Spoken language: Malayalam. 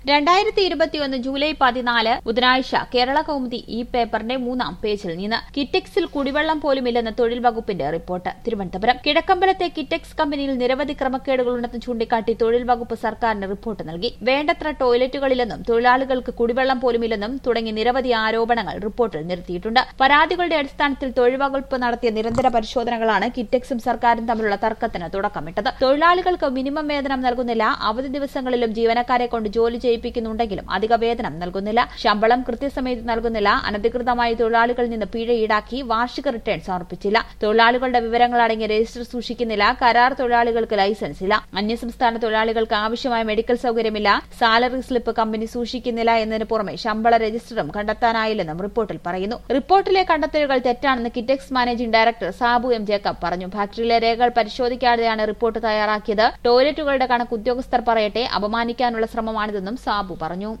രണ്ടായിരത്തി ഇരുപത്തിയൊന്ന് ജൂലൈ പതിനാല് ബുധനാഴ്ച കേരള കൗമുദി ഈ പേപ്പറിന്റെ മൂന്നാം പേജിൽ നിന്ന് കിറ്റെക്സിൽ കുടിവെള്ളം പോലുമില്ലെന്ന് തൊഴിൽ വകുപ്പിന്റെ റിപ്പോർട്ട് തിരുവനന്തപുരം കിഴക്കമ്പലത്തെ കിറ്റെക്സ് കമ്പനിയിൽ നിരവധി ക്രമക്കേടുകളുണ്ടെന്ന് ചൂണ്ടിക്കാട്ടി തൊഴിൽ വകുപ്പ് സർക്കാരിന് റിപ്പോർട്ട് നൽകി വേണ്ടത്ര ടോയ്ലറ്റുകളില്ലെന്നും തൊഴിലാളികൾക്ക് കുടിവെള്ളം പോലുമില്ലെന്നും തുടങ്ങി നിരവധി ആരോപണങ്ങൾ റിപ്പോർട്ടിൽ നിരത്തിയിട്ടുണ്ട് പരാതികളുടെ അടിസ്ഥാനത്തിൽ തൊഴിൽ വകുപ്പ് നടത്തിയ നിരന്തര പരിശോധനകളാണ് കിറ്റെക്സും സർക്കാരും തമ്മിലുള്ള തർക്കത്തിന് തുടക്കമിട്ടത് തൊഴിലാളികൾക്ക് മിനിമം വേതനം നൽകുന്നില്ല അവധി ദിവസങ്ങളിലും ജീവനക്കാരെ കൊണ്ട് ജോലി ചെയ്യിപ്പിക്കുന്നുണ്ടെങ്കിലും അധിക വേതനം നൽകുന്നില്ല ശമ്പളം കൃത്യസമയത്ത് നൽകുന്നില്ല അനധികൃതമായി തൊഴിലാളികളിൽ നിന്ന് പിഴ ഈടാക്കി വാർഷിക റിട്ടേൺ സമർപ്പിച്ചില്ല തൊഴിലാളികളുടെ വിവരങ്ങൾ അടങ്ങിയ രജിസ്റ്റർ സൂക്ഷിക്കുന്നില്ല കരാർ തൊഴിലാളികൾക്ക് ലൈസൻസ് ഇല്ല അന്യസംസ്ഥാന തൊഴിലാളികൾക്ക് ആവശ്യമായ മെഡിക്കൽ സൌകര്യമില്ല സാലറി സ്ലിപ്പ് കമ്പനി സൂക്ഷിക്കുന്നില്ല എന്നതിന് പുറമെ ശമ്പള രജിസ്റ്ററും കണ്ടെത്താനായില്ലെന്നും റിപ്പോർട്ടിൽ പറയുന്നു റിപ്പോർട്ടിലെ കണ്ടെത്തലുകൾ തെറ്റാണെന്ന് Kitex managing director Sabu M Jacob പറഞ്ഞു ഫാക്ടറിയിലെ രേഖകൾ പരിശോധിക്കാതെയാണ് റിപ്പോർട്ട് തയ്യാറാക്കിയത് ടോയ്ലറ്റുകളുടെ കണക്ക് ഉദ്യോഗസ്ഥർ പറയട്ടെ അപമാനിക്കാനുള്ള ശ്രമമാണിതെന്നും സാബു പറഞ്ഞു